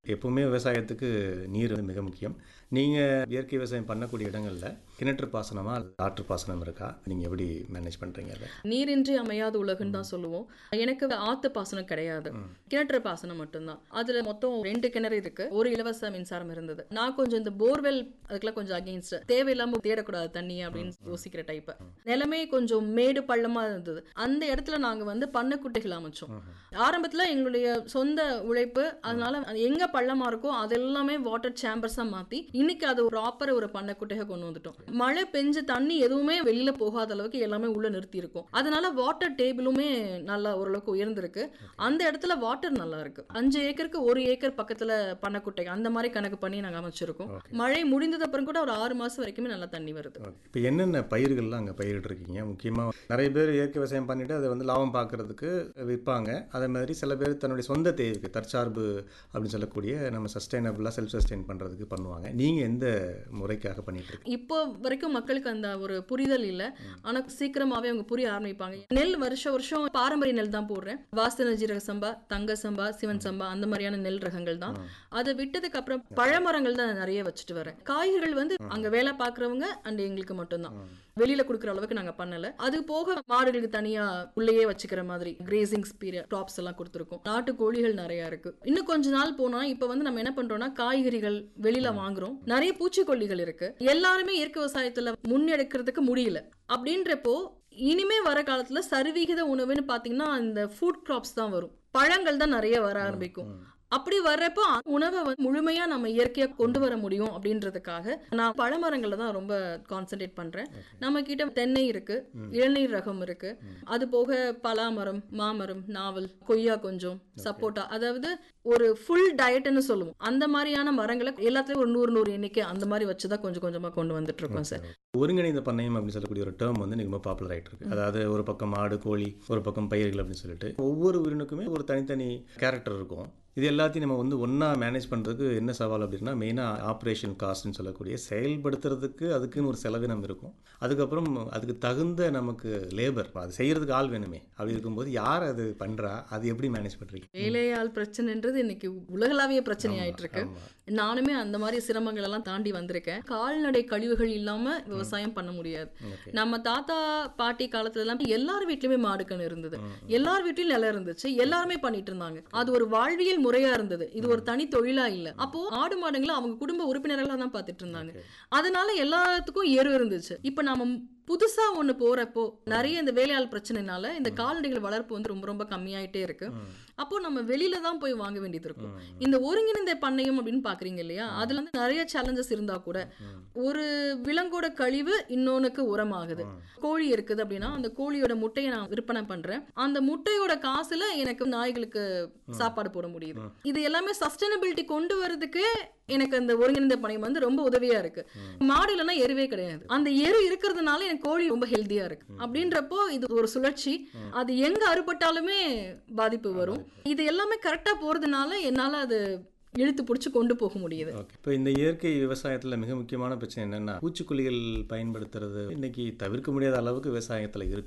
எப்பவுமே விவசாயத்துக்கு நீர் வந்து மிக முக்கியம் நீங்கள் இயற்கை விவசாயம் பண்ணக்கூடிய இடங்களில் கிணற்று பாசனமா அல்லது ஆற்று பாசனம் இருக்கா நீங்கள் எப்படி மேனேஜ் பண்ணுறீங்க அதை நீரின்றி அமையாத உலகுன்னு தான் சொல்லுவோம் எனக்கு ஆத்து பாசனம் கிடையாது கிணற்று பாசனம் மட்டும்தான் அதுல மொத்தம் ரெண்டு கிணறு இருக்கு ஒரு இலவச மின்சாரம் இருந்தது நான் கொஞ்சம் இந்த போர்வெல் அதுக்கெல்லாம் கொஞ்சம் அகெயின்ஸ்ட் தேவையில்லாம தேடக்கூடாது தண்ணி அப்படின்னு யோசிக்கிற டைப் நிலமே கொஞ்சம் மேடு பள்ளமா இருந்தது அந்த இடத்துல நாங்க வந்து பண்ணைக்குட்டைகள் அமைச்சோம் ஆரம்பத்துல எங்களுடைய சொந்த உழைப்பு அதனால அது எங்க பள்ளமா இருக்கோ அதெல்லாமே வாட்டர் சேம்பர்ஸா மாத்தி இன்னைக்கு அது ஒரு ப்ராப்பர் ஒரு பண்ணைக்குட்டையை கொண்டு வந்துட்டோம் மழை பெஞ்ச தண்ணி எதுவுமே வெளியில போகாத அளவுக்கு எல்லாமே உள்ள நிறுத்தி இருக்கும் அதனால வாட்டர் டேபிளுமே நல்லா ஓரளவுக்கு உயர்ந்திருக்கு அந்த இடத்துல வாட்டர் நல்லா இருக்கு அஞ்சு ஏக்கருக்கு ஒரு ஏக்கர் பக்கத்துல பண்ணைக்குட்டை அந்த மாதிரி கணக்கு பண்ணி நாங்க அமைச்சிருக்கோம் மழை முடிந்தது அப்புறம் கூட ஒரு ஆறு மாசம் வரைக்குமே நல்லா தண்ணி வருது இப்போ என்னென்ன பயிர்கள்லாம் அங்கே பயிரிட்டுருக்கீங்க முக்கியமாக நிறைய பேர் இயற்கை விவசாயம் பண்ணிட்டு அதை வந்து லாபம் பார்க்கறதுக்கு விற்பாங்க அதே மாதிரி சில பேர் தன்னுடைய சொந்த தேவைக்கு தற்சார்பு அப்படின்னு சொல்லக்கூடிய நம்ம சஸ்டைனபிளாக செல்ஃப் சஸ்டைன் பண்ணுறதுக்கு பண்ணுவாங்க நீங்கள் எந்த முறைக்காக பண்ணிட்டு இருக்கீங்க இப்போ வரைக்கும் மக்களுக்கு அந்த ஒரு புரிதல் இல்ல ஆனா சீக்கிரமாவே அவங்க புரிய ஆரம்பிப்பாங்க நெல் வருஷம் வருஷம் பாரம்பரிய நெல் தான் போடுறேன் வாஸ்தன ஜீரக சம்பா தங்க சம்பா சிவன் சம்பா அந்த மாதிரியான நெல் ரகங்கள் தான் அதை விட்டதுக்கு அப்புறம் பழமரங்கள் தான் நிறைய வச்சுட்டு வரேன் காய்கறிகள் வந்து அங்க வேலை பார்க்கறவங்க அண்ட் எங்களுக்கு மட்டும்தான் வெளியில கொடுக்குற அளவுக்கு நாங்க பண்ணல அது போக மாடுகளுக்கு தனியா உள்ளேயே வச்சுக்கிற மாதிரி கிரேசிங் ஸ்பீரியட் டாப்ஸ் எல்லாம் கொடுத்துருக்கோம் நாட்டு கோழிகள் நிறைய இருக்கு இன்னும் கொஞ்ச நாள் போனா இப்ப வந்து நம்ம என்ன பண்றோம்னா காய்கறிகள் வெளியில வாங்குறோம் நிறைய பூச்சிக்கொல்லிகள் இருக்கு எல்லாருமே இயற்கை விவசாயத்துல முன்னெடுக்கிறதுக்கு முடியல அப்படின்றப்போ இனிமே வர காலத்துல சரிவிகித உணவுன்னு பாத்தீங்கன்னா இந்த ஃபுட் கிராப்ஸ் தான் வரும் பழங்கள் தான் நிறைய வர ஆரம்பிக்கும் அப்படி வர்றப்போ உணவை வந்து முழுமையா நம்ம இயற்கையா கொண்டு வர முடியும் அப்படின்றதுக்காக நான் பழமரங்கள்ல தான் ரொம்ப கான்சென்ட்ரேட் பண்றேன் நம்ம கிட்ட தென்னை இருக்கு இளநீர் ரகம் இருக்கு அது போக பலாமரம் மாமரம் நாவல் கொய்யா கொஞ்சம் சப்போட்டா அதாவது ஒரு ஃபுல் டயட்னு சொல்லுவோம் அந்த மாதிரியான மரங்களை எல்லாத்துலயும் ஒரு நூறு நூறு எண்ணிக்கை அந்த மாதிரி வச்சுதான் கொஞ்சம் கொஞ்சமா கொண்டு வந்துட்டு இருக்கோம் சார் ஒருங்கிணைந்த பண்ணையம் அப்படின்னு சொல்லக்கூடிய ஒரு டேர்ம் வந்து இன்னைக்கு ரொம்ப பாப்புலர் ஆகிட்டு இருக்கு அதாவது ஒரு பக்கம் மாடு கோழி ஒரு பக்கம் பயிர்கள் அப்படின்னு சொல்லிட்டு ஒவ்வொரு உயிரினுக்குமே ஒரு தனித்தனி கேரக்டர் இருக்கும் இது எல்லாத்தையும் நம்ம வந்து ஒன்றா மேனேஜ் பண்ணுறதுக்கு என்ன சவால் அப்படின்னா மெயினாக ஆப்ரேஷன் காஸ்ட்னு சொல்லக்கூடிய செயல்படுத்துறதுக்கு அதுக்குன்னு ஒரு செலவினம் இருக்கும் அதுக்கப்புறம் அதுக்கு தகுந்த நமக்கு லேபர் அது செய்யறதுக்கு ஆள் வேணுமே அப்படி இருக்கும்போது யார் அது பண்ணுறா அது எப்படி மேனேஜ் பண்ணுறீங்க வேலையாள் பிரச்சனைன்றது இன்னைக்கு உலகளாவிய பிரச்சனை ஆயிட்டு இருக்கு நானுமே அந்த மாதிரி சிரமங்கள் எல்லாம் தாண்டி வந்திருக்கேன் கால்நடை கழிவுகள் இல்லாம விவசாயம் பண்ண முடியாது ஓகே நம்ம தாத்தா பாட்டி காலத்துல எல்லாம் எல்லார் வீட்லயுமே மாடுக்கண் இருந்தது எல்லார் வீட்லயும் நிலம் இருந்துச்சு எல்லாருமே பண்ணிட்டு இருந்தாங்க அது ஒரு வாழ்வியல் முறையா இருந்தது இது ஒரு தனி தொழிலா இல்ல அப்போ ஆடு மாடுங்களை அவங்க குடும்ப உறுப்பினர்களா தான் பார்த்துட்டு இருந்தாங்க அதனால எல்லாத்துக்கும் எரு இருந்துச்சு இப்ப நாம புதுசா ஒண்ணு போறப்போ நிறைய இந்த வேலையாள் பிரச்சனைனால இந்த கால்நடைகள் வளர்ப்பு வந்து ரொம்ப ரொம்ப கம்மியாயிட்டே இருக்கு அப்போ நம்ம வெளியில தான் போய் வாங்க வேண்டியது இருக்கும் இந்த ஒருங்கிணைந்த பண்ணையம் அப்படின்னு பாக்குறீங்க இல்லையா அதுல வந்து நிறைய சேலஞ்சஸ் இருந்தா கூட ஒரு விலங்கோட கழிவு இன்னொன்னுக்கு உரமாகுது கோழி இருக்குது அப்படின்னா அந்த கோழியோட முட்டையை நான் விற்பனை பண்றேன் அந்த முட்டையோட காசுல எனக்கு நாய்களுக்கு சாப்பாடு போட முடியுது இது எல்லாமே சஸ்டைனபிலிட்டி கொண்டு வரதுக்கு எனக்கு அந்த ஒருங்கிணைந்த பணியம் வந்து ரொம்ப உதவியா இருக்கு மாடு இல்லைன்னா எருவே கிடையாது அந்த எரு இருக்கிறதுனால எனக்கு கோழி ரொம்ப ஹெல்த்தியா இருக்கு அப்படின்றப்போ இது ஒரு சுழற்சி அது எங்க அறுபட்டாலுமே பாதிப்பு வரும் இது எல்லாமே கரெக்டா போறதுனால என்னால அது இழுத்து பிடிச்சி கொண்டு போக முடியுது ஓகே இப்போ இந்த இயற்கை விவசாயத்தில் மிக முக்கியமான பிரச்சனை என்னென்னா பூச்சிக்கொல்லிகள் பயன்படுத்துறது இன்னைக்கு தவிர்க்க முடியாத அளவுக்கு விவசாயத்தில் இருக்கு